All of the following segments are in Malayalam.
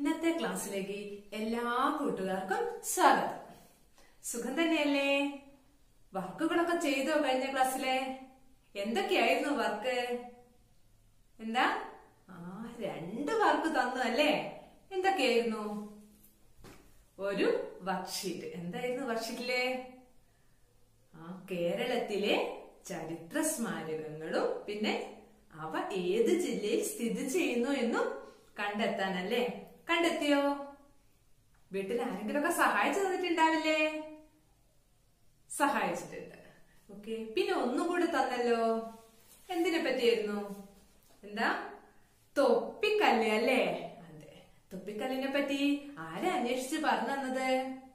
ഇന്നത്തെ ക്ലാസ്സിലേക്ക് എല്ലാ കൂട്ടുകാർക്കും സ്വാഗതം സുഖം തന്നെയല്ലേ വർക്കുകളൊക്കെ ചെയ്തോ കഴിഞ്ഞ ക്ലാസ്സിലെ എന്തൊക്കെയായിരുന്നു വർക്ക് എന്താ ആ രണ്ട് വർക്ക് തന്നു അല്ലേ എന്തൊക്കെയായിരുന്നു ഒരു വർക്ക്ഷീറ്റ് എന്തായിരുന്നു വർക്ക്ഷീറ്റിലെ ആ കേരളത്തിലെ ചരിത്ര സ്മാരകങ്ങളും പിന്നെ അവ ഏത് ജില്ലയിൽ സ്ഥിതി ചെയ്യുന്നു എന്നും കണ്ടെത്താനല്ലേ കണ്ടെത്തിയോ വീട്ടിൽ ആരെങ്കിലുമൊക്കെ സഹായിച്ചു തന്നിട്ടുണ്ടാവില്ലേ സഹായിച്ചിട്ടുണ്ട് ഓക്കെ പിന്നെ ഒന്നും കൂടി തന്നല്ലോ എന്തിനെ പറ്റിയായിരുന്നു എന്താ തൊപ്പിക്കല്ല് അല്ലേ അതെ തൊപ്പിക്കല്ലിനെ പറ്റി ആരാ അന്വേഷിച്ച് പറഞ്ഞു തന്നത്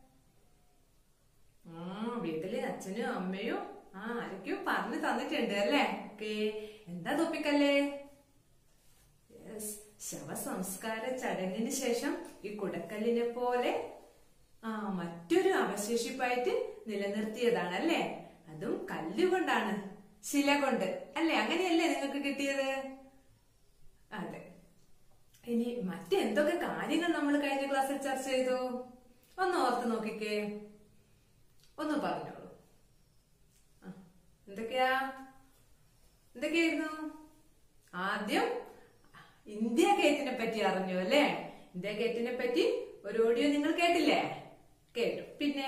ആ വീട്ടില് അച്ഛനും അമ്മയും ആ ആരൊക്കെയോ പറഞ്ഞു തന്നിട്ടുണ്ട് അല്ലേ ഓക്കെ എന്താ തൊപ്പിക്കല്ലേ യെസ് ശവസംസ്കാര ചടങ്ങിന് ശേഷം ഈ കുടക്കല്ലിനെ പോലെ ആ മറ്റൊരു അവശേഷിപ്പായിട്ട് നിലനിർത്തിയതാണ് അല്ലേ അതും കല്ലുകൊണ്ടാണ് ശില കൊണ്ട് അല്ലേ അങ്ങനെയല്ലേ നിങ്ങൾക്ക് കിട്ടിയത് അതെ ഇനി മറ്റെന്തൊക്കെ കാര്യങ്ങൾ നമ്മൾ കഴിഞ്ഞ ക്ലാസ്സിൽ ചർച്ച ചെയ്തു ഒന്ന് ഓർത്ത് നോക്കിക്കേ ഒന്ന് പറഞ്ഞോളൂ ആ, എന്തൊക്കെയാ എന്തൊക്കെയായിരുന്നു ആദ്യം ഇന്ത്യ ഗേറ്റിനെ പറ്റി അറിഞ്ഞു അല്ലേ ഇന്ത്യ ഗേറ്റിനെ പറ്റി ഒരു ഓഡിയോ നിങ്ങൾ കേട്ടില്ലേ കേട്ടു പിന്നെ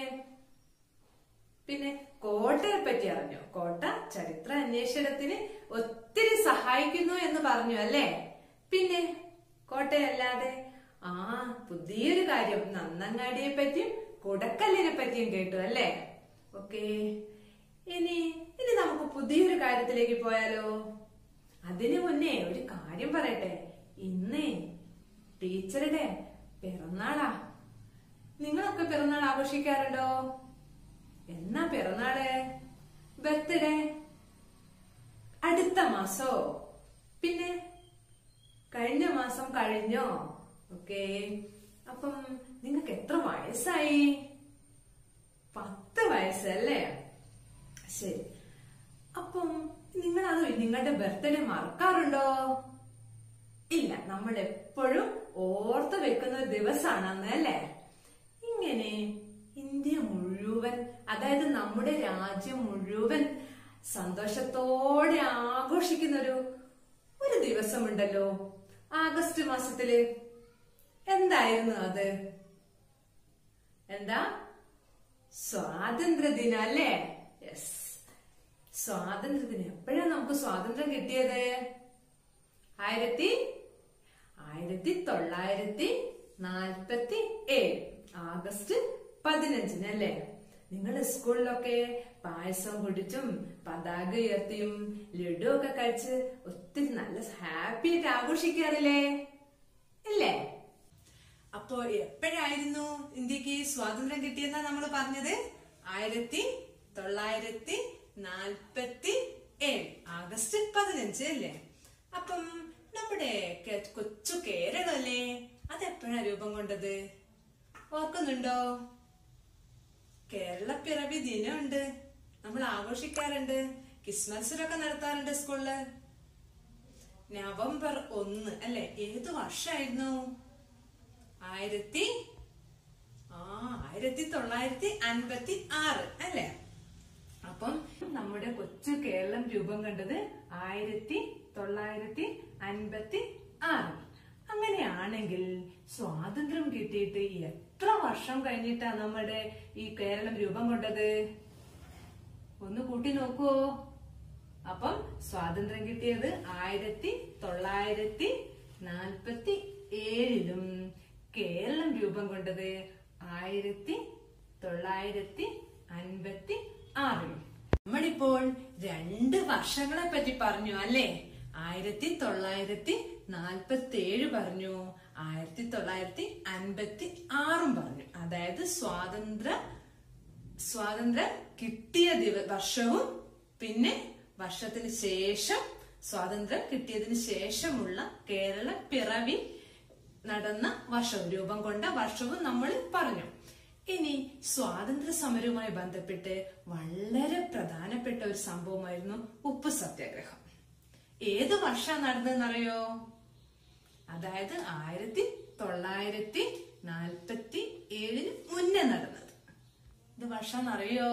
പിന്നെ കോട്ടയെ പറ്റി അറിഞ്ഞു കോട്ട ചരിത്ര അന്വേഷണത്തിന് ഒത്തിരി സഹായിക്കുന്നു എന്ന് പറഞ്ഞു അല്ലേ പിന്നെ കോട്ടയല്ലാതെ ആ പുതിയൊരു കാര്യം നന്നങ്ങാടിയെ പറ്റിയും കുടക്കല്ലിനെ പറ്റിയും കേട്ടു അല്ലേ ഓക്കെ ഇനി ഇനി നമുക്ക് പുതിയൊരു കാര്യത്തിലേക്ക് പോയാലോ അതിനു മുന്നേ ഒരു കാര്യം പറയട്ടെ ഇന്നേ ടീച്ചറുടെ പിറന്നാളാ നിങ്ങളൊക്കെ പിറന്നാൾ ആഘോഷിക്കാറുണ്ടോ എന്നാ പിറന്നാള് ബർത്ത്ഡേ അടുത്ത മാസോ പിന്നെ കഴിഞ്ഞ മാസം കഴിഞ്ഞോ ഓക്കെ അപ്പം നിങ്ങൾക്ക് എത്ര വയസ്സായി പത്ത് വയസ്സല്ലേ ശരി അപ്പം നിങ്ങൾ അത് നിങ്ങളുടെ ബർത്ത്ഡേ മറക്കാറുണ്ടോ ഇല്ല നമ്മൾ എപ്പോഴും ഓർത്ത് വെക്കുന്ന ഒരു ദിവസമാണ് അന്ന് അല്ലേ ഇങ്ങനെ ഇന്ത്യ മുഴുവൻ അതായത് നമ്മുടെ രാജ്യം മുഴുവൻ സന്തോഷത്തോടെ ആഘോഷിക്കുന്ന ഒരു ഒരു ദിവസമുണ്ടല്ലോ ആഗസ്റ്റ് മാസത്തില് എന്തായിരുന്നു അത് എന്താ സ്വാതന്ത്ര്യ ദിനം അല്ലേ യെസ് സ്വാതന്ത്ര്യദിനം എപ്പോഴാ നമുക്ക് സ്വാതന്ത്ര്യം കിട്ടിയത് ആയിരത്തി ആയിരത്തി തൊള്ളായിരത്തി നാൽപ്പത്തി ഏഴ് ആഗസ്റ്റ് പതിനഞ്ചിന് അല്ലേ നിങ്ങൾ സ്കൂളിലൊക്കെ പായസം കുടിച്ചും പതാക ഉയർത്തിയും ലഡു ഒക്കെ കഴിച്ച് ഒത്തിരി നല്ല ഹാപ്പി ആയിട്ട് ആഘോഷിക്കാറില്ലേ ഇല്ലേ അപ്പോ എപ്പോഴായിരുന്നു ഇന്ത്യക്ക് സ്വാതന്ത്ര്യം കിട്ടിയെന്നാ നമ്മൾ പറഞ്ഞത് ആയിരത്തി തൊള്ളായിരത്തി നാൽപ്പത്തി ഏഴ് ആഗസ്റ്റ് പതിനഞ്ച് അല്ലേ അപ്പം നമ്മുടെ കെ- കൊച്ചു കേരളല്ലേ അതെപ്പോഴാ രൂപം കൊണ്ടത് ഓർക്കുന്നുണ്ടോ കേരള പിറവി ദിനമുണ്ട് നമ്മൾ ആഘോഷിക്കാറുണ്ട് ക്രിസ്മസിലൊക്കെ നടത്താറുണ്ട് സ്കൂളില് നവംബർ ഒന്ന് അല്ലെ ഏത് വർഷമായിരുന്നു ആയിരത്തി ആ ആയിരത്തി തൊള്ളായിരത്തി അൻപത്തി ആറ് അല്ലെ അപ്പം നമ്മുടെ കൊച്ചു കേരളം രൂപം കണ്ടത് ആയിരത്തി തൊള്ളായിരത്തി അൻപത്തി ആറ് അങ്ങനെയാണെങ്കിൽ സ്വാതന്ത്ര്യം കിട്ടിയിട്ട് എത്ര വർഷം കഴിഞ്ഞിട്ടാ നമ്മുടെ ഈ കേരളം രൂപം കൊണ്ടത് ഒന്ന് കൂട്ടി നോക്കുവോ അപ്പം സ്വാതന്ത്ര്യം കിട്ടിയത് ആയിരത്തി തൊള്ളായിരത്തി നാൽപ്പത്തി ഏഴിലും കേരളം രൂപം കൊണ്ടത് ആയിരത്തി തൊള്ളായിരത്തി അൻപത്തി ആറിലും നമ്മളിപ്പോൾ രണ്ട് വർഷങ്ങളെ പറ്റി പറഞ്ഞു അല്ലേ ആയിരത്തി തൊള്ളായിരത്തി നാൽപ്പത്തി ഏഴ് പറഞ്ഞു ആയിരത്തി തൊള്ളായിരത്തി അൻപത്തി ആറും പറഞ്ഞു അതായത് സ്വാതന്ത്ര്യ സ്വാതന്ത്ര്യം കിട്ടിയ ദിവ വർഷവും പിന്നെ വർഷത്തിന് ശേഷം സ്വാതന്ത്ര്യം കിട്ടിയതിന് ശേഷമുള്ള കേരള പിറവി നടന്ന വർഷവും രൂപം കൊണ്ട വർഷവും നമ്മൾ പറഞ്ഞു ഇനി സ്വാതന്ത്ര്യ സമരവുമായി ബന്ധപ്പെട്ട് വളരെ പ്രധാനപ്പെട്ട ഒരു സംഭവമായിരുന്നു ഉപ്പ് സത്യാഗ്രഹം ഏത് വർഷം നടന്നതെന്നറിയോ അതായത് ആയിരത്തി തൊള്ളായിരത്തി നാൽപ്പത്തി ഏഴിന് മുന്നേ നടന്നത് ഇത് വർഷം അറിയോ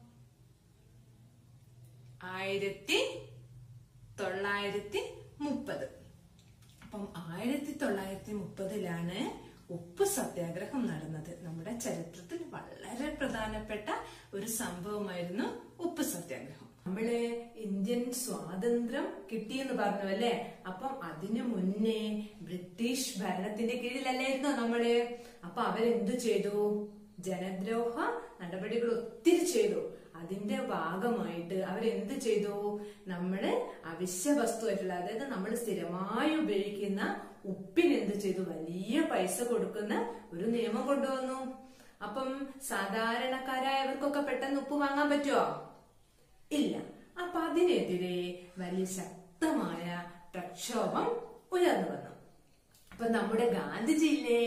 ആയിരത്തി തൊള്ളായിരത്തി മുപ്പത് അപ്പം ആയിരത്തി തൊള്ളായിരത്തി മുപ്പതിലാണ് ഉപ്പ് സത്യാഗ്രഹം നടന്നത് നമ്മുടെ ചരിത്രത്തിൽ വളരെ പ്രധാനപ്പെട്ട ഒരു സംഭവമായിരുന്നു ഉപ്പ് സത്യാഗ്രഹം നമ്മള് ഇന്ത്യൻ സ്വാതന്ത്ര്യം കിട്ടിയെന്ന് പറഞ്ഞു അല്ലെ അപ്പം അതിനു മുന്നേ ബ്രിട്ടീഷ് ഭരണത്തിന്റെ കീഴിലല്ലായിരുന്നോ നമ്മള് അപ്പൊ അവരെന്തു ചെയ്തു ജനദ്രോഹ നടപടികൾ ഒത്തിരി ചെയ്തു അതിന്റെ ഭാഗമായിട്ട് അവരെന്ത് ചെയ്തു നമ്മള് അവശ്യ വസ്തുവായിട്ടുള്ള അതായത് നമ്മൾ സ്ഥിരമായി ഉപയോഗിക്കുന്ന ഉപ്പിന് എന്ത് ചെയ്തു വലിയ പൈസ കൊടുക്കുന്ന ഒരു നിയമം കൊണ്ടുവന്നു അപ്പം സാധാരണക്കാരായവർക്കൊക്കെ പെട്ടെന്ന് ഉപ്പ് വാങ്ങാൻ പറ്റുമോ ഇല്ല അപ്പൊ അതിനെതിരെ വലിയ ശക്തമായ പ്രക്ഷോഭം ഉയർന്നു വന്നു അപ്പൊ നമ്മുടെ ഗാന്ധിജി ഇല്ലേ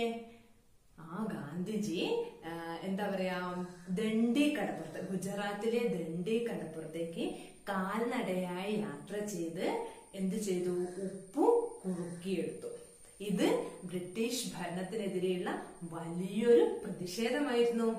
ആ ഗാന്ധിജി ആ, എന്താ പറയാ ദണ്ഡി കടപ്പുറത്ത് ഗുജറാത്തിലെ ദണ്ഡി കടപ്പുറത്തേക്ക് കാൽനടയായി യാത്ര ചെയ്ത് എന്ത് ചെയ്തു ഉപ്പു കുറുക്കിയെടുത്തു ഇത് ബ്രിട്ടീഷ് ഭരണത്തിനെതിരെയുള്ള വലിയൊരു പ്രതിഷേധമായിരുന്നു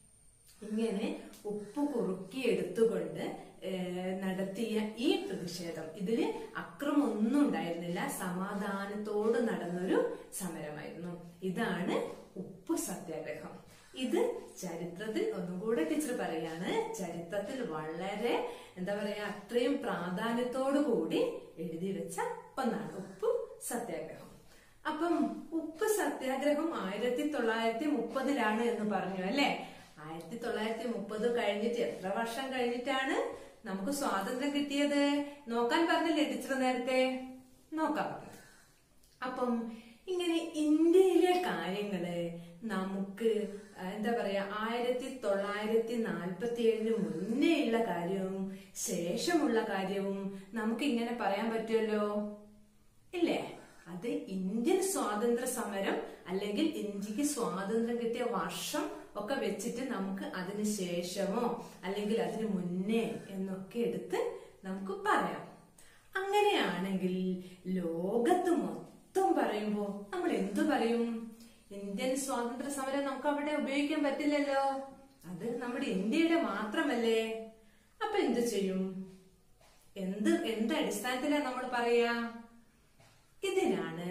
ഇങ്ങനെ ഉപ്പ് കുറുക്കി എടുത്തുകൊണ്ട് ഏഹ്, നടത്തിയ ഈ പ്രതിഷേധം ഇതില് അക്രമൊന്നും ഉണ്ടായിരുന്നില്ല സമാധാനത്തോട് നടന്നൊരു സമരമായിരുന്നു ഇതാണ് ഉപ്പ് സത്യാഗ്രഹം ഇത് ചരിത്രത്തിൽ ഒന്നുകൂടെ ടീച്ചർ പറയാണ് ചരിത്രത്തിൽ വളരെ എന്താ പറയാ അത്രയും പ്രാധാന്യത്തോടു കൂടി എഴുതി വെച്ച ഒന്നാണ് ഉപ്പ് സത്യാഗ്രഹം അപ്പം ഉപ്പ് സത്യാഗ്രഹം ആയിരത്തി തൊള്ളായിരത്തി മുപ്പതിലാണ് എന്ന് പറഞ്ഞു അല്ലെ ആയിരത്തി തൊള്ളായിരത്തി മുപ്പത് കഴിഞ്ഞിട്ട് എത്ര വർഷം കഴിഞ്ഞിട്ടാണ് നമുക്ക് സ്വാതന്ത്ര്യം കിട്ടിയത് നോക്കാൻ പറഞ്ഞില്ലേ ടീച്ചർ നേരത്തെ നോക്കാൻ പറഞ്ഞു അപ്പം ഇങ്ങനെ ഇന്ത്യയിലെ കാര്യങ്ങള് നമുക്ക് ആ, എന്താ പറയാ ആയിരത്തി തൊള്ളായിരത്തി നാൽപ്പത്തി ഏഴിന് മുന്നേയുള്ള കാര്യവും ശേഷമുള്ള കാര്യവും നമുക്ക് ഇങ്ങനെ പറയാൻ പറ്റുമല്ലോ ഇല്ലേ അത് ഇന്ത്യൻ സ്വാതന്ത്ര്യ സമരം അല്ലെങ്കിൽ ഇന്ത്യക്ക് സ്വാതന്ത്ര്യം കിട്ടിയ വർഷം ഒക്കെ വെച്ചിട്ട് നമുക്ക് അതിന് ശേഷമോ അല്ലെങ്കിൽ അതിന് മുന്നേ എന്നൊക്കെ എടുത്ത് നമുക്ക് പറയാം അങ്ങനെയാണെങ്കിൽ ലോകത്ത് മൊത്തം പറയുമ്പോ നമ്മൾ എന്തു പറയും ഇന്ത്യൻ സ്വാതന്ത്ര്യ സമരം നമുക്ക് അവിടെ ഉപയോഗിക്കാൻ പറ്റില്ലല്ലോ അത് നമ്മുടെ ഇന്ത്യയുടെ മാത്രമല്ലേ അപ്പൊ എന്തു ചെയ്യും എന്ത് എന്ത് അടിസ്ഥാനത്തിലാണ് നമ്മൾ പറയാ ഇതിനാണ്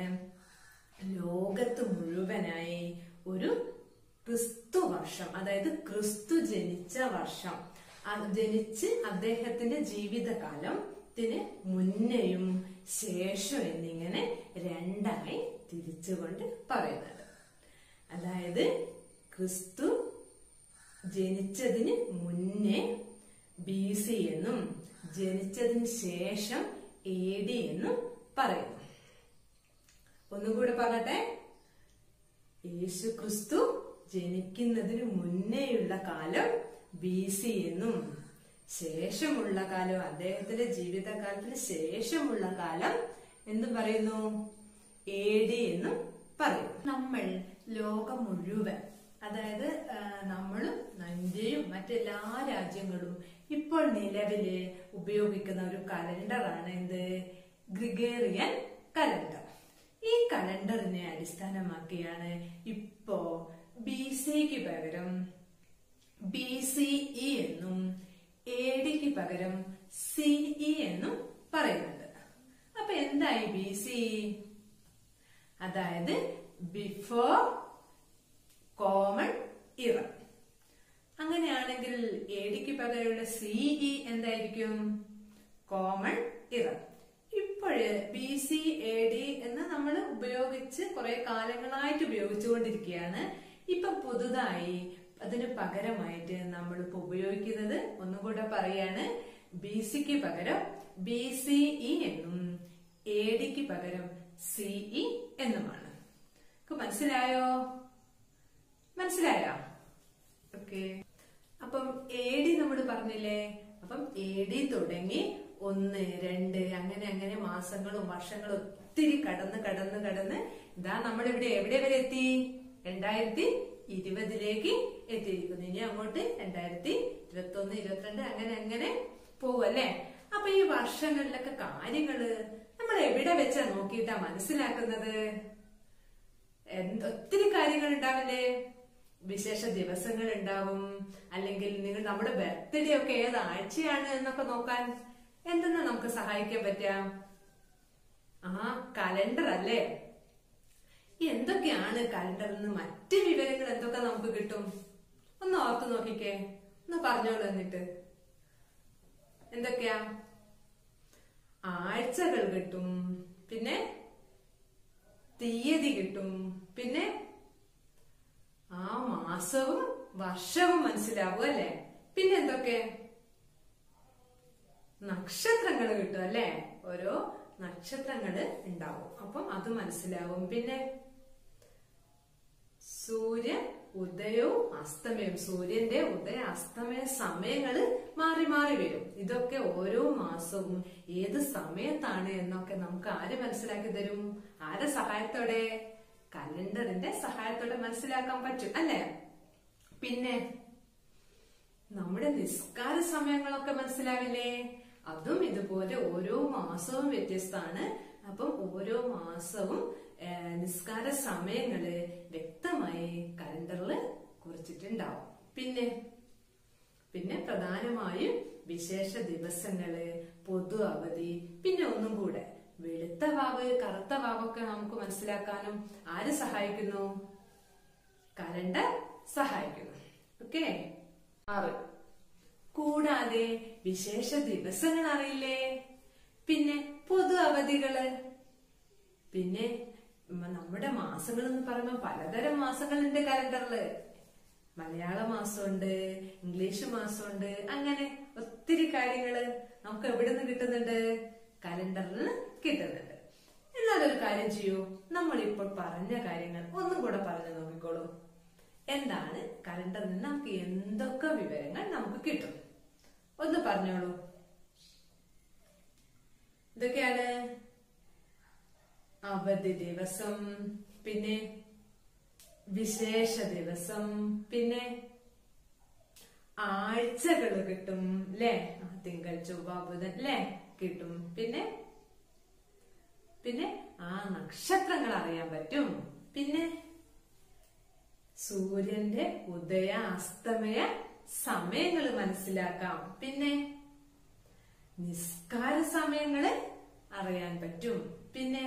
ലോകത്ത് മുഴുവനായി ഒരു ക്രിസ്തു വർഷം അതായത് ക്രിസ്തു ജനിച്ച വർഷം അത് ജനിച്ച് അദ്ദേഹത്തിന്റെ ജീവിതകാലത്തിന് മുന്നെയും ശേഷം എന്നിങ്ങനെ രണ്ടായി തിരിച്ചുകൊണ്ട് പറയുന്നുണ്ട് അതായത് ക്രിസ്തു ജനിച്ചതിന് മുന്നേ ബി സി എന്നും ജനിച്ചതിന് ശേഷം എ ഡി എന്നും പറയുന്നു ഒന്നുകൂടെ പറഞ്ഞട്ടെ യേശു ക്രിസ്തു ജനിക്കുന്നതിന് മുന്നേയുള്ള കാലം ബി സി എന്നും ശേഷമുള്ള കാലം അദ്ദേഹത്തിന്റെ ജീവിതകാലത്തിന് ശേഷമുള്ള കാലം എന്തും പറയുന്നു എ ഡി എന്നും പറയും നമ്മൾ ലോകം മുഴുവൻ അതായത് ആ, നമ്മളും ഇന്ത്യയും മറ്റെല്ലാ രാജ്യങ്ങളും ഇപ്പോൾ നിലവില് ഉപയോഗിക്കുന്ന ഒരു കലണ്ടറാണ് എന്ത് ഗ്രിഗേറിയൻ കലണ്ടർ ഈ കലണ്ടറിനെ അടിസ്ഥാനമാക്കിയാണ് ഇപ്പോ ബി സിക്ക് പകരം ബി സി ഇ എന്നും എ ഡിക്ക് പകരം സിഇ എന്നും പറയുന്നുണ്ട് അപ്പൊ എന്തായി ബി സി അതായത് ബിഫോർ കോമൺ ഇറ അങ്ങനെയാണെങ്കിൽ എ ഡിക്ക് പകരമുള്ള സിഇ എന്തായിരിക്കും കോമൺ ഇറ ഇപ്പോഴ് ബി സി എ ഡി എന്ന് നമ്മൾ ഉപയോഗിച്ച് കുറെ കാലങ്ങളായിട്ട് ഉപയോഗിച്ചുകൊണ്ടിരിക്കുകയാണ് ഇപ്പൊ പുതുതായി അതിന് പകരമായിട്ട് നമ്മളിപ്പോ ഉപയോഗിക്കുന്നത് ഒന്നും കൂടെ പറയാണ് ബി സിക്ക് പകരം ബി സി ഇ എന്നും എ ഡിക്ക് പകരം സിഇ എന്നുമാണ് ഇപ്പൊ മനസ്സിലായോ മനസ്സിലായോ ഓക്കെ അപ്പം എ ഡി നമ്മൾ പറഞ്ഞില്ലേ അപ്പം എ ഡി തുടങ്ങി ഒന്ന് രണ്ട് അങ്ങനെ അങ്ങനെ മാസങ്ങളും വർഷങ്ങളും ഒത്തിരി കടന്ന് കടന്ന് കടന്ന് ഇതാ നമ്മൾ ഇവിടെ എവിടെ വരെ എത്തി രണ്ടായിരത്തി ഇരുപതിലേക്ക് എത്തിയിരിക്കുന്നു ഇനി അങ്ങോട്ട് രണ്ടായിരത്തി ഇരുപത്തി ഒന്ന് ഇരുപത്തിരണ്ട് അങ്ങനെ അങ്ങനെ പോകും അല്ലേ അപ്പൊ ഈ വർഷങ്ങളിലൊക്കെ കാര്യങ്ങള് നമ്മൾ എവിടെ വെച്ചാ നോക്കിയിട്ടാ മനസ്സിലാക്കുന്നത് എന്ത് ഒത്തിരി കാര്യങ്ങൾ ഉണ്ടാവില്ലേ വിശേഷ ദിവസങ്ങൾ ഉണ്ടാവും അല്ലെങ്കിൽ നിങ്ങൾ നമ്മുടെ ബർത്ത്ഡേ ഒക്കെ ഏത് ആഴ്ചയാണ് എന്നൊക്കെ നോക്കാൻ എന്തെന്നാ നമുക്ക് സഹായിക്കാൻ പറ്റാം ആ കലണ്ടർ അല്ലേ എന്തൊക്കെയാണ് കലണ്ടറിൽ നിന്ന് മറ്റ് വിവരങ്ങൾ എന്തൊക്കെ നമുക്ക് കിട്ടും ഒന്ന് ഓർത്ത് നോക്കിക്കേ ഒന്ന് പറഞ്ഞോളൂ എന്നിട്ട് എന്തൊക്കെയാ ആഴ്ചകൾ കിട്ടും പിന്നെ തീയതി കിട്ടും പിന്നെ ആ മാസവും വർഷവും മനസ്സിലാവും അല്ലെ പിന്നെ എന്തൊക്കെ നക്ഷത്രങ്ങൾ കിട്ടും അല്ലെ ഓരോ നക്ഷത്രങ്ങള് ഉണ്ടാവും അപ്പം അത് മനസ്സിലാവും പിന്നെ സൂര്യൻ ഉദയവും അസ്തമയവും സൂര്യന്റെ ഉദയ അസ്തമയ സമയങ്ങള് മാറി മാറി വരും ഇതൊക്കെ ഓരോ മാസവും ഏത് സമയത്താണ് എന്നൊക്കെ നമുക്ക് ആര് മനസ്സിലാക്കി തരും ആരെ സഹായത്തോടെ കലണ്ടറിന്റെ സഹായത്തോടെ മനസ്സിലാക്കാൻ പറ്റും അല്ലേ പിന്നെ നമ്മുടെ നിസ്കാര സമയങ്ങളൊക്കെ മനസ്സിലാവില്ലേ അതും ഇതുപോലെ ഓരോ മാസവും വ്യത്യസ്തമാണ് അപ്പം ഓരോ മാസവും ഏ, നിസ്കാര സമയങ്ങള് വ്യക്തമായി കലണ്ടറിൽ കുറിച്ചിട്ടുണ്ടാവും പിന്നെ പിന്നെ പ്രധാനമായും വിശേഷ ദിവസങ്ങള് പൊതു അവധി പിന്നെ ഒന്നും കൂടെ വെളുത്ത വാവ് കറുത്ത വാവൊക്കെ നമുക്ക് മനസ്സിലാക്കാനും ആര് സഹായിക്കുന്നു കലണ്ടർ സഹായിക്കുന്നു ഓക്കെ ആറ് കൂടാതെ വിശേഷ ദിവസങ്ങൾ അറിയില്ലേ പിന്നെ പൊതു അവധികള് പിന്നെ മ- നമ്മുടെ മാസങ്ങൾ എന്ന് പറയുമ്പോൾ പലതരം മാസങ്ങളുണ്ട് കലണ്ടറില് മലയാള മാസമുണ്ട് ഇംഗ്ലീഷ് മാസമുണ്ട് അങ്ങനെ ഒത്തിരി കാര്യങ്ങള് നമുക്ക് എവിടെ നിന്ന് കിട്ടുന്നുണ്ട് കലണ്ടറിൽ കിട്ടുന്നുണ്ട് എന്നാൽ ഒരു കാര്യം ചെയ്യൂ നമ്മൾ ഇപ്പോൾ പറഞ്ഞ കാര്യങ്ങൾ ഒന്നും കൂടെ പറഞ്ഞു നോക്കിക്കോളൂ എന്താണ് കലണ്ടറിൽ നിന്ന് നമുക്ക് എന്തൊക്കെ വിവരങ്ങൾ നമുക്ക് കിട്ടും ഒന്ന് പറഞ്ഞോളൂ ഇതൊക്കെയാണ് അവധി ദിവസം പിന്നെ വിശേഷ ദിവസം പിന്നെ ആഴ്ചകൾ കിട്ടും ല്ലേ ആ, തിങ്കൾ ചൊവ്വ ബുധൻ ല്ലേ കിട്ടും പിന്നെ പിന്നെ ആ നക്ഷത്രങ്ങൾ അറിയാൻ പറ്റും പിന്നെ സൂര്യന്റെ ഉദയ അസ്തമയ സമയങ്ങൾ മനസ്സിലാക്കാം പിന്നെ നിസ്കാര സമയങ്ങള് അറിയാൻ പറ്റും പിന്നെ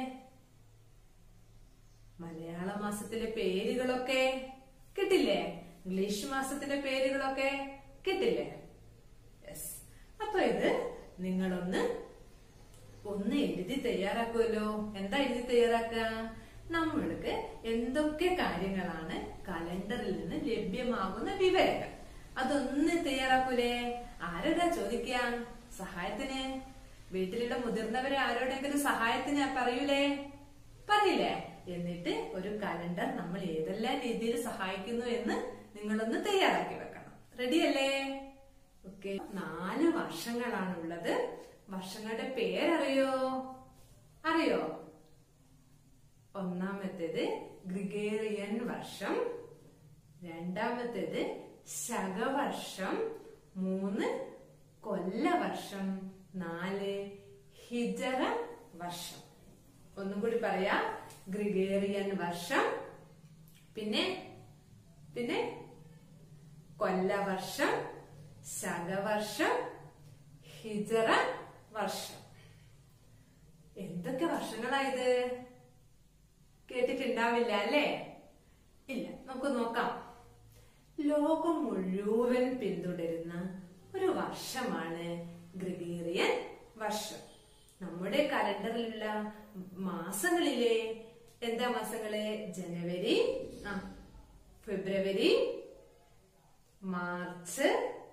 മലയാള മാസത്തിലെ പേരുകളൊക്കെ കിട്ടില്ലേ ഇംഗ്ലീഷ് മാസത്തിന്റെ പേരുകളൊക്കെ കിട്ടില്ലേ യെസ് അപ്പൊ ഇത് നിങ്ങളൊന്ന് ഒന്ന് എഴുതി തയ്യാറാക്കുമല്ലോ എന്താ എഴുതി തയ്യാറാക്കുക നമ്മൾക്ക് എന്തൊക്കെ കാര്യങ്ങളാണ് കലണ്ടറിൽ നിന്ന് ലഭ്യമാകുന്ന വിവരങ്ങൾ അതൊന്ന് തയ്യാറാക്കൂലേ ആരോടാ ചോദിക്കുക സഹായത്തിന് വീട്ടിലുള്ള മുതിർന്നവരെ ആരോടെങ്കിലും സഹായത്തിന് പറയൂലേ പറയില്ലേ എന്നിട്ട് ഒരു കലണ്ടർ നമ്മൾ ഏതെല്ലാം രീതിയിൽ സഹായിക്കുന്നു എന്ന് നിങ്ങളൊന്ന് തയ്യാറാക്കി വെക്കണം റെഡിയല്ലേ ഓക്കെ നാല് വർഷങ്ങളാണുള്ളത് വർഷങ്ങളുടെ പേരറിയോ അറിയോ ഒന്നാമത്തേത് ഗ്രിഗേറിയൻ വർഷം രണ്ടാമത്തേത് ശകവർഷം മൂന്ന് കൊല്ലവർഷം നാല് ഹിജറ വർഷം ഒന്നും കൂടി പറയാ ഗ്രിഗേറിയൻ വർഷം പിന്നെ പിന്നെ കൊല്ലവർഷം ശകവർഷം ഹിജറ വർഷം എന്തൊക്കെ വർഷങ്ങളായത് കേട്ടിട്ടുണ്ടാവില്ല അല്ലേ ഇല്ല നമുക്ക് നോക്കാം ലോകം മുഴുവൻ പിന്തുടരുന്ന ഒരു വർഷമാണ് ഗ്രിഗേറിയൻ വർഷം നമ്മുടെ കലണ്ടറിലുള്ള മാസങ്ങളിലെ എന്താ മാസങ്ങള് ജനുവരി ആ ഫെബ്രുവരി മാർച്ച്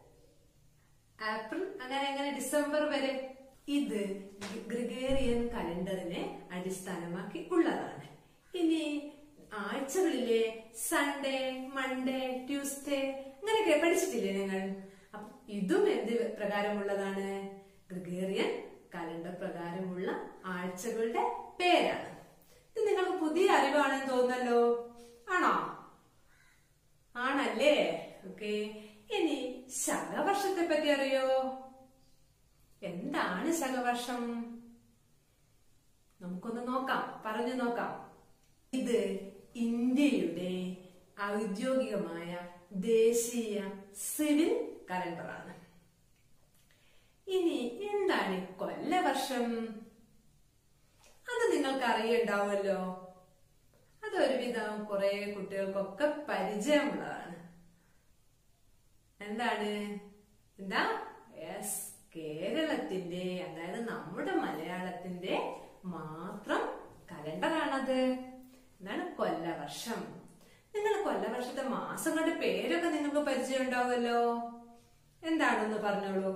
ഏപ്രിൽ അങ്ങനെ അങ്ങനെ ഡിസംബർ വരെ ഇത് ഗ്രിഗേറിയൻ കലണ്ടറിനെ അടിസ്ഥാനമാക്കി ഉള്ളതാണ് ഇനി ആഴ്ചകളിലെ സൺഡേ മൺഡേ ട്യൂസ്ഡേ അങ്ങനെയൊക്കെ പഠിച്ചിട്ടില്ലേ നിങ്ങൾ അപ്പൊ ഇതും എന്ത് പ്രകാരമുള്ളതാണ് ഗ്രിഗേറിയൻ കലണ്ടർ പ്രകാരമുള്ള ആഴ്ചകളുടെ പേരാണ് ഇത് നിങ്ങൾക്ക് പുതിയ അറിവാണെന്ന് തോന്നല്ലോ ആണോ ആണല്ലേ ഓക്കെ ഇനി ശകവർഷത്തെ പറ്റി അറിയോ എന്താണ് ശകവർഷം നമുക്കൊന്ന് നോക്കാം പറഞ്ഞു നോക്കാം ഇത് ഇന്ത്യയുടെ ഔദ്യോഗികമായ ദേശീയ സിവിൽ കലണ്ടറാണ് ഇനി എന്താണ് ഈ കൊല്ലവർഷം അത് നിങ്ങൾക്ക് അറിയുണ്ടാവുമല്ലോ അതൊരുവിധം കുറെ കുട്ടികൾക്കൊക്കെ പരിചയമുള്ളതാണ് എന്താണ് എന്താ യെസ് കേരളത്തിന്റെ അതായത് നമ്മുടെ മലയാളത്തിന്റെ മാത്രം കലണ്ടറാണത് എന്താണ് കൊല്ലവർഷം നിങ്ങൾ കൊല്ലവർഷത്തെ മാസങ്ങളുടെ പേരൊക്കെ നിങ്ങൾക്ക് പരിചയം ഉണ്ടാവുമല്ലോ എന്താണെന്ന് പറഞ്ഞോളൂ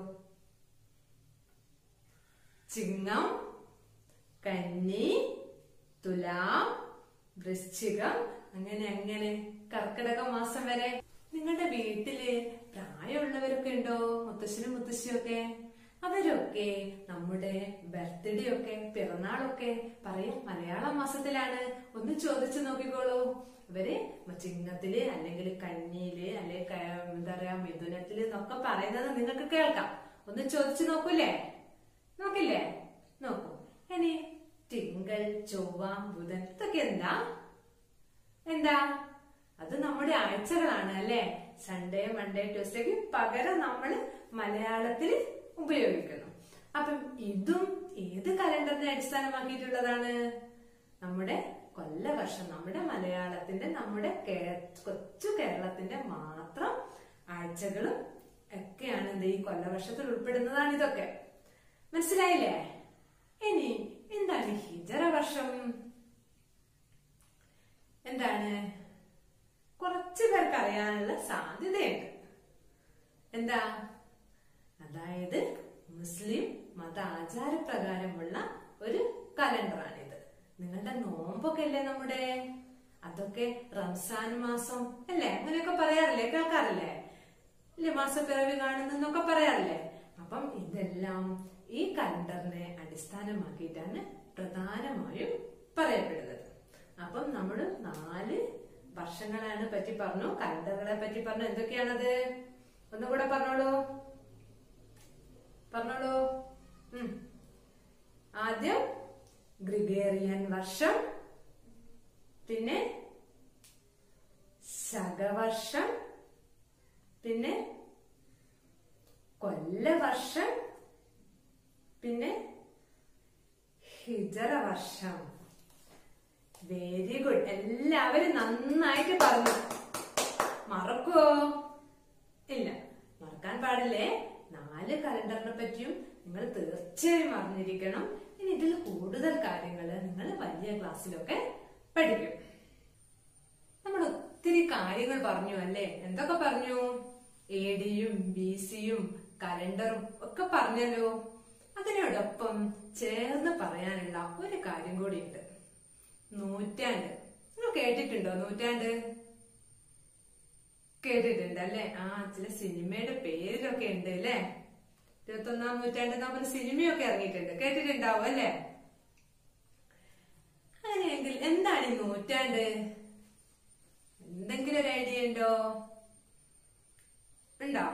ചിങ്ങം കന്നി തുലാം വൃശ്ചികം അങ്ങനെ അങ്ങനെ കർക്കിടക മാസം വരെ നിങ്ങളുടെ വീട്ടില് പ്രായമുള്ളവരൊക്കെ ഉണ്ടോ മുത്തശ്ശനും മുത്തശ്ശിയും ഒക്കെ അവരൊക്കെ നമ്മുടെ ബർത്ത്ഡേ ഒക്കെ പിറന്നാളൊക്കെ പറയാം മലയാള മാസത്തിലാണ് ഒന്ന് ചോദിച്ചു നോക്കിക്കോളൂ ഇവര് ചിങ്ങത്തില് അല്ലെങ്കിൽ കന്നിയില് അല്ലെങ്കിൽ ക- എന്താ പറയാ മിഥുനത്തില് എന്നൊക്കെ പറയുന്നത് നിങ്ങൾക്ക് കേൾക്കാം ഒന്ന് ചോദിച്ചു നോക്കൂലേ നോക്കില്ലേ നോക്കൂ ഇനി തിങ്കൾ ചൊവ്വ ബുധൻ ഇതൊക്കെ എന്താ എന്താ അത് നമ്മുടെ ആഴ്ചകളാണ് അല്ലെ സൺഡേ മൺഡേ ട്യൂസ്ഡേക്ക് പകരം നമ്മൾ മലയാളത്തിൽ ഉപയോഗിക്കുന്നു അപ്പം ഇതും ഏത് കലണ്ടറിനെ അടിസ്ഥാനമാക്കിയിട്ടുള്ളതാണ് നമ്മുടെ കൊല്ലവർഷം നമ്മുടെ മലയാളത്തിന്റെ നമ്മുടെ കേ- കൊച്ചു കേരളത്തിന്റെ മാത്രം ആഴ്ചകളും ഒക്കെയാണ് എന്ത് ഈ കൊല്ലവർഷത്തിൽ ഉൾപ്പെടുന്നതാണ് ഇതൊക്കെ മനസ്സിലായില്ലേ ഇനി എന്താണ് ഹിജറ വർഷം എന്താണ് കുറച്ചു പേർക്ക് അറിയാനുള്ള സാധ്യതയുണ്ട് എന്താ അതായത് മുസ്ലിം മത ആചാരപ്രകാരമുള്ള ഒരു കലണ്ടറാണിത് നിങ്ങളുടെ നോമ്പൊക്കെ അല്ലേ നമ്മുടെ അതൊക്കെ റംസാൻ മാസം അല്ലേ അങ്ങനെയൊക്കെ പറയാറില്ലേ കേൾക്കാറില്ലേ ഇല്ലേ മാസപ്പിറവി കാണുന്നൊക്കെ പറയാറില്ലേ അപ്പം ഇതെല്ലാം ഈ കലണ്ടറിനെ അടിസ്ഥാനമാക്കിയിട്ടാണ് പ്രധാനമായും പറയപ്പെടുന്നത് അപ്പം നമ്മൾ നാല് വർഷങ്ങളാണ് പറ്റി പറഞ്ഞു കലണ്ടറുകളെ പറ്റി പറഞ്ഞു എന്തൊക്കെയാണത് ഒന്നുകൂടെ പറഞ്ഞോളൂ പറഞ്ഞോളൂ ഉം. ആദ്യം ഗ്രിഗേറിയൻ വർഷം പിന്നെ ശകവർഷം പിന്നെ കൊല്ലവർഷം പിന്നെ ഹിജറ വർഷം വെരി ഗുഡ് എല്ലാവരും നന്നായിട്ട് പറഞ്ഞു മറക്കുവോ ഇല്ല മറക്കാൻ പാടില്ലേ നാല് കലണ്ടറിനെ പറ്റിയും നിങ്ങൾ തീർച്ചയായും അറിഞ്ഞിരിക്കണം ഇനി ഇതിൽ കൂടുതൽ കാര്യങ്ങൾ നിങ്ങൾ വലിയ ക്ലാസ്സിലൊക്കെ പഠിക്കും നമ്മൾ ഒത്തിരി കാര്യങ്ങൾ പറഞ്ഞു അല്ലേ എന്തൊക്കെ പറഞ്ഞു എ ഡിയും ബി സിയും കലണ്ടറും ഒക്കെ പറഞ്ഞല്ലോ അതിനോടൊപ്പം ചേർന്ന് പറയാനുള്ള ഒരു കാര്യം കൂടിയുണ്ട് നൂറ്റാണ്ട് നിങ്ങൾ കേട്ടിട്ടുണ്ടോ നൂറ്റാണ്ട് കേട്ടിട്ടുണ്ട് അല്ലേ ആ ചില സിനിമയുടെ പേരിലൊക്കെ ഉണ്ട് അല്ലേ ഇരുപത്തൊന്നാം നൂറ്റാണ്ട് നമ്മൾ സിനിമയൊക്കെ ഇറങ്ങിയിട്ടുണ്ട് കേട്ടിട്ടുണ്ടാവും അല്ലേ അങ്ങനെയെങ്കിൽ എന്താണ് ഈ നൂറ്റാണ്ട് എന്തെങ്കിലും ഒരു ഐഡിയ ഉണ്ടോ ഉണ്ടോ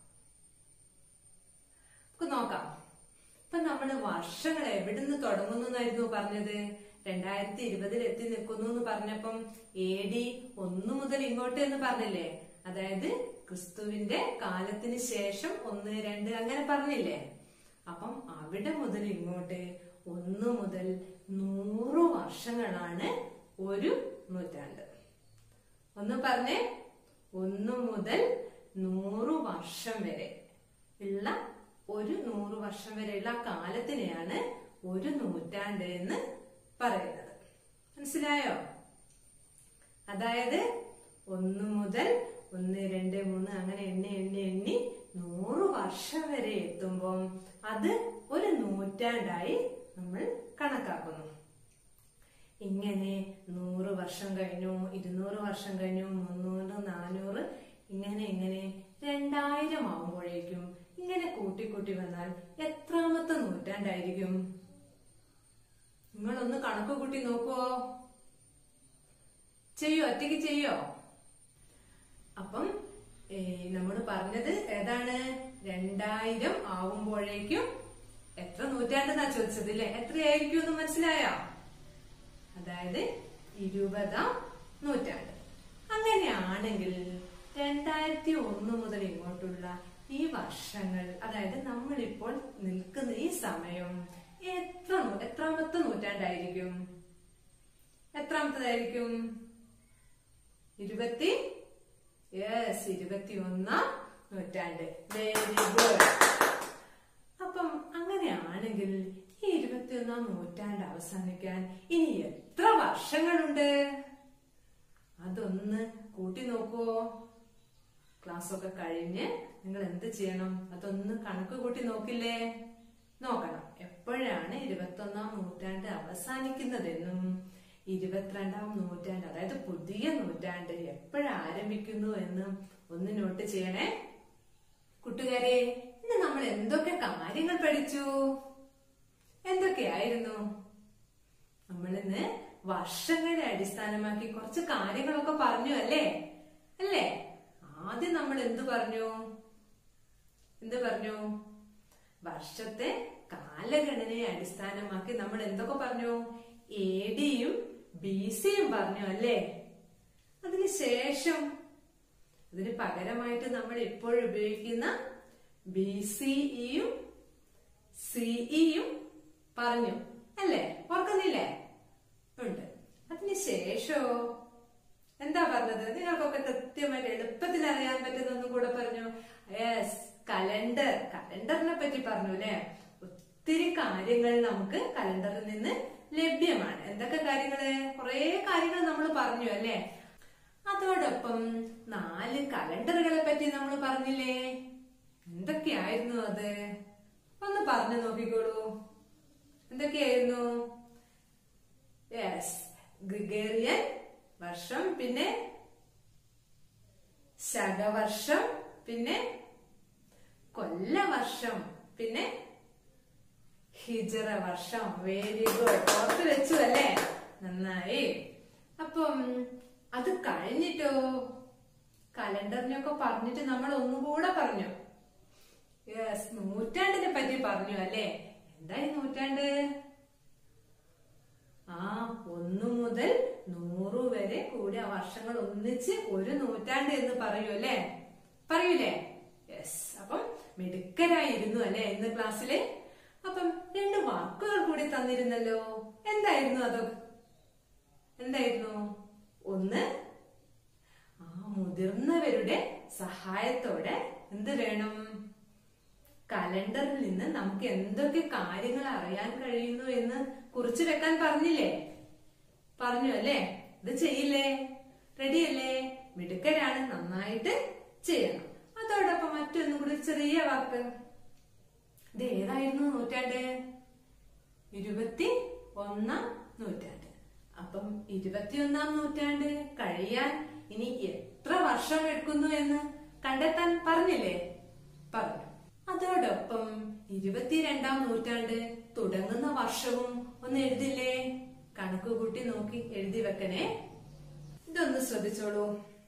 നമുക്ക് നോക്കാം ഇപ്പൊ നമ്മള് വർഷങ്ങൾ എവിടുന്ന് തുടങ്ങുന്നു എന്നായിരുന്നു പറഞ്ഞത് രണ്ടായിരത്തി ഇരുപതിൽ എത്തി നിൽക്കുന്നു എന്ന് പറഞ്ഞപ്പം എ ഡി ഒന്ന് മുതൽ ഇങ്ങോട്ട് എന്ന് പറഞ്ഞില്ലേ അതായത് ക്രിസ്തുവിന്റെ കാലത്തിന് ശേഷം ഒന്ന് രണ്ട് അങ്ങനെ പറഞ്ഞില്ലേ അപ്പം അവിടെ മുതൽ ഇങ്ങോട്ട് ഒന്ന് മുതൽ നൂറ് വർഷങ്ങളാണ് ഒരു നൂറ്റാണ്ട് ഒന്ന് പറഞ്ഞേ ഒന്ന് മുതൽ നൂറ് വർഷം വരെ ഉള്ള ഒരു നൂറ് വർഷം വരെയുള്ള ആ കാലത്തിനെയാണ് ഒരു നൂറ്റാണ്ട് എന്ന് പറയുന്നത് മനസ്സിലായോ അതായത് ഒന്ന് മുതൽ ഒന്ന് രണ്ട് മൂന്ന് അങ്ങനെ എണ്ണി എണ്ണി എണ്ണി നൂറ് വർഷം വരെ എത്തുമ്പം അത് ഒരു നൂറ്റാണ്ടായി നമ്മൾ കണക്കാക്കുന്നു ഇങ്ങനെ നൂറ് വർഷം കഴിഞ്ഞു ഇരുന്നൂറ് വർഷം കഴിഞ്ഞു മുന്നൂറ് നാനൂറ് ഇങ്ങനെ ഇങ്ങനെ രണ്ടായിരം ആവുമ്പോഴേക്കും ഇങ്ങനെ കൂട്ടി കൂട്ടി വന്നാൽ എത്രാമത്തെ നൂറ്റാണ്ടായിരിക്കും നിങ്ങളൊന്ന് കണക്ക് കൂട്ടി നോക്കുവോ ചെയ്യോ ഒറ്റയ്ക്ക് ചെയ്യോ അപ്പം നമ്മൾ പറഞ്ഞത് ഏതാണ് രണ്ടായിരം ആവുമ്പോഴേക്കും എത്ര നൂറ്റാണ്ടെന്നാ ചോദിച്ചത് ഇല്ലേ എത്രയായിരിക്കും എന്ന് മനസ്സിലായോ അതായത് ഇരുപതാം നൂറ്റാണ്ട് അങ്ങനെയാണെങ്കിൽ രണ്ടായിരത്തി ഒന്ന് മുതൽ ഇങ്ങോട്ടുള്ള ഈ വർഷങ്ങൾ അതായത് നമ്മളിപ്പോൾ നിൽക്കുന്ന ഈ സമയം എത്ര നൂ- എത്രാമത്തെ നൂറ്റാണ്ടായിരിക്കും എത്രാമത്തതായിരിക്കും ഇരുപത്തി യെസ് ഇരുപത്തി ഒന്നാം നൂറ്റാണ്ട് വെരി ഗുഡ് അപ്പം അങ്ങനെയാണെങ്കിൽ ഈ ഇരുപത്തിയൊന്നാം നൂറ്റാണ്ട് അവസാനിക്കാൻ ഇനി എത്ര വർഷങ്ങളുണ്ട് അതൊന്ന് കൂട്ടി നോക്കുവോ ക്ലാസ് ഒക്കെ കഴിഞ്ഞ് നിങ്ങൾ എന്ത് ചെയ്യണം അതൊന്ന് കണക്ക് കൂട്ടി നോക്കില്ലേ നോക്കണം എപ്പോഴാണ് ഇരുപത്തൊന്നാം നൂറ്റാണ്ട് അവസാനിക്കുന്നതെന്നും ഇരുപത്തിരണ്ടാം നൂറ്റാണ്ട് അതായത് പുതിയ നൂറ്റാണ്ട് എപ്പോഴാരംഭിക്കുന്നു എന്നും ഒന്ന് നോട്ട് ചെയ്യണേ കൂട്ടുകാരെ ഇന്ന് നമ്മൾ എന്തൊക്കെ കാര്യങ്ങൾ പഠിച്ചു എന്തൊക്കെയായിരുന്നു നമ്മളിന്ന് വർഷങ്ങളെ അടിസ്ഥാനമാക്കി കുറച്ച് കാര്യങ്ങളൊക്കെ പറഞ്ഞു അല്ലേ അല്ലേ ആദ്യം നമ്മൾ എന്ത് പറഞ്ഞു എന്ത് പറഞ്ഞു വർഷത്തെ കാലഗണനയെ അടിസ്ഥാനമാക്കി നമ്മൾ എന്തൊക്കെ പറഞ്ഞു എ ഡിയും ബി സിയും പറഞ്ഞു അല്ലേ അതിന് ശേഷം അതിന് പകരമായിട്ട് നമ്മൾ ഇപ്പോൾ ഉപയോഗിക്കുന്ന ബി സിഇയും സിഇയും പറഞ്ഞു അല്ലേ ഓർക്കുന്നില്ലേ ഉണ്ട് അതിന് ശേഷോ എന്താ പറഞ്ഞത് നിങ്ങൾക്കൊക്കെ കൃത്യമായിട്ട് എളുപ്പത്തിൽ അറിയാൻ പറ്റുന്ന ഒന്നും കൂടെ പറഞ്ഞു യെസ് കലണ്ടർ കലണ്ടറിനെ പറ്റി പറഞ്ഞു അല്ലെ ഒത്തിരി കാര്യങ്ങൾ നമുക്ക് കലണ്ടറിൽ നിന്ന് ലഭ്യമാണ് എന്തൊക്കെ കാര്യങ്ങള് കുറെ കാര്യങ്ങൾ നമ്മൾ പറഞ്ഞു അല്ലെ അതോടൊപ്പം നാല് കലണ്ടറുകളെ പറ്റി നമ്മൾ പറഞ്ഞില്ലേ എന്തൊക്കെയായിരുന്നു അത് ഒന്ന് പറഞ്ഞു നോക്കിക്കോളൂ എന്തൊക്കെയായിരുന്നു യെസ് ഗ്രിഗേറിയൻ വർഷം പിന്നെ ശകവർഷം പിന്നെ കൊല്ലവർഷം പിന്നെ ഹിജറ വർഷം വെരി ഗുഡ് ഓർത്ത് വെച്ചു അല്ലേ നന്നായി അപ്പം അത് കഴിഞ്ഞിട്ടോ കലണ്ടറിനൊക്കെ പറഞ്ഞിട്ട് നമ്മൾ ഒന്നുകൂടെ പറഞ്ഞു യെസ് നൂറ്റാണ്ടിനെ പറ്റി പറഞ്ഞു അല്ലേ എന്തായി നൂറ്റാണ്ട് ആ ഒന്ന് മുതൽ നൂറ് വരെ കൂടിയ വർഷങ്ങൾ ഒന്നിച്ച് ഒരു നൂറ്റാണ്ട് എന്ന് പറയൂ അല്ലേ പറയൂലേ യെസ് അപ്പം മിടുക്കരായിരുന്നു അല്ലെ ഇന്ന് ക്ലാസ്സില് അപ്പം രണ്ട് വാക്കുകൾ കൂടി തന്നിരുന്നല്ലോ എന്തായിരുന്നു അത് എന്തായിരുന്നു ഒന്ന് ആ മുതിർന്നവരുടെ സഹായത്തോടെ എന്ത് വേണം കലണ്ടറിൽ നിന്ന് നമുക്ക് എന്തൊക്കെ കാര്യങ്ങൾ അറിയാൻ കഴിയുന്നു എന്ന് കുറിച്ചു വെക്കാൻ പറഞ്ഞില്ലേ പറഞ്ഞു അല്ലേ ഇത് ചെയ്യില്ലേ റെഡിയല്ലേ മിടുക്കരാണ് നന്നായിട്ട് ചെയ്യണം അതോടൊപ്പം മറ്റൊന്നും കൂടി ചെറിയ വാക്ക് ഇത് ഏതായിരുന്നു നൂറ്റാണ്ട് ഇരുപത്തി ഒന്നാം നൂറ്റാണ്ട് അപ്പം ഇരുപത്തിയൊന്നാം നൂറ്റാണ്ട് കഴിയാൻ ഇനി എത്ര വർഷം എടുക്കുന്നു എന്ന് കണ്ടെത്താൻ പറഞ്ഞില്ലേ പറഞ്ഞു അതോടൊപ്പം ഇരുപത്തിരണ്ടാം നൂറ്റാണ്ട് തുടങ്ങുന്ന വർഷവും ഒന്ന് എഴുതില്ലേ കണക്ക് കൂട്ടി നോക്കി എഴുതി വെക്കണേ ഇതൊന്ന് ശ്രദ്ധിച്ചോളൂ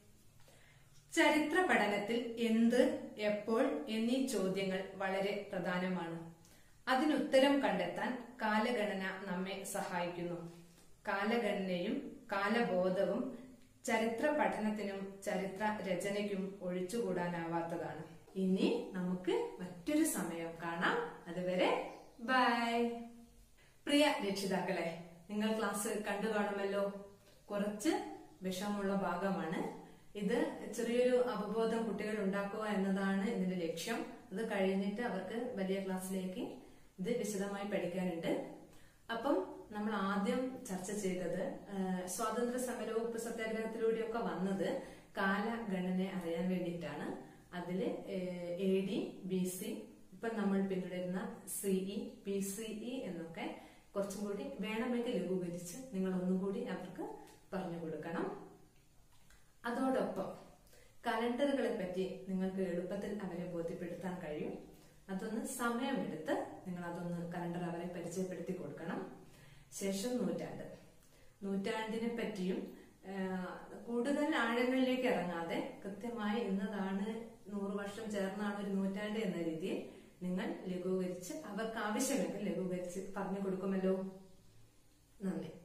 ചരിത്ര പഠനത്തിൽ എന്ത് എപ്പോൾ എന്നീ ചോദ്യങ്ങൾ വളരെ പ്രധാനമാണ് അതിനുത്തരം കണ്ടെത്താൻ കാലഗണന നമ്മെ സഹായിക്കുന്നു കാലഗണനയും കാലബോധവും ചരിത്ര പഠനത്തിനും ചരിത്ര രചനയ്ക്കും ഒഴിച്ചുകൂടാനാവാത്തതാണ് ഇനി നമുക്ക് മറ്റൊരു സമയം കാണാം അതുവരെ ബൈ പ്രിയ രക്ഷിതാക്കളെ നിങ്ങൾ ക്ലാസ് കണ്ടു കാണുമല്ലോ കുറച്ച് വിഷമുള്ള ഭാഗമാണ് ഇത് ചെറിയൊരു അവബോധം കുട്ടികൾ ഉണ്ടാക്കുക എന്നതാണ് ഇതിന്റെ ലക്ഷ്യം അത് കഴിഞ്ഞിട്ട് അവർക്ക് വലിയ ക്ലാസ്സിലേക്ക് ഇത് വിശദമായി പഠിക്കാനുണ്ട് അപ്പം നമ്മൾ ആദ്യം ചർച്ച ചെയ്തത് ആ, സ്വാതന്ത്ര്യ സമരവും ഉപ്പ് സത്യാഗ്രഹത്തിലൂടെയൊക്കെ വന്നത് കാലഗണന അറിയാൻ വേണ്ടിയിട്ടാണ് അതില് എ ഡി ബി സി ഇപ്പൊ നമ്മൾ പിന്തുടരുന്ന സിഇ പി സിഇ എന്നൊക്കെ കുറച്ചും കൂടി വേണമെങ്കിൽ ലഘൂകരിച്ച് നിങ്ങൾ ഒന്നും കൂടി അവർക്ക് പറഞ്ഞു കൊടുക്കണം അതോടൊപ്പം കലണ്ടറുകളെ പറ്റി നിങ്ങൾക്ക് എളുപ്പത്തിൽ അവരെ ബോധ്യപ്പെടുത്താൻ കഴിയും അതൊന്ന് സമയമെടുത്ത് നിങ്ങൾ അതൊന്ന് കലണ്ടർ അവരെ പരിചയപ്പെടുത്തി കൊടുക്കണം ശേഷം നൂറ്റാണ്ട് നൂറ്റാണ്ടിനെ പറ്റിയും ആ, കൂടുതൽ ആഴങ്ങളിലേക്ക് ഇറങ്ങാതെ കൃത്യമായി ഇന്നതാണ് നൂറ് വർഷം ചേർന്നാണ് ഒരു നൂറ്റാണ്ട് എന്ന രീതിയിൽ നിങ്ങൾ ലഘൂകരിച്ച് അവർക്ക് ആവശ്യമെങ്കിൽ ലഘൂകരിച്ച് പറഞ്ഞു കൊടുക്കുമല്ലോ നന്ദി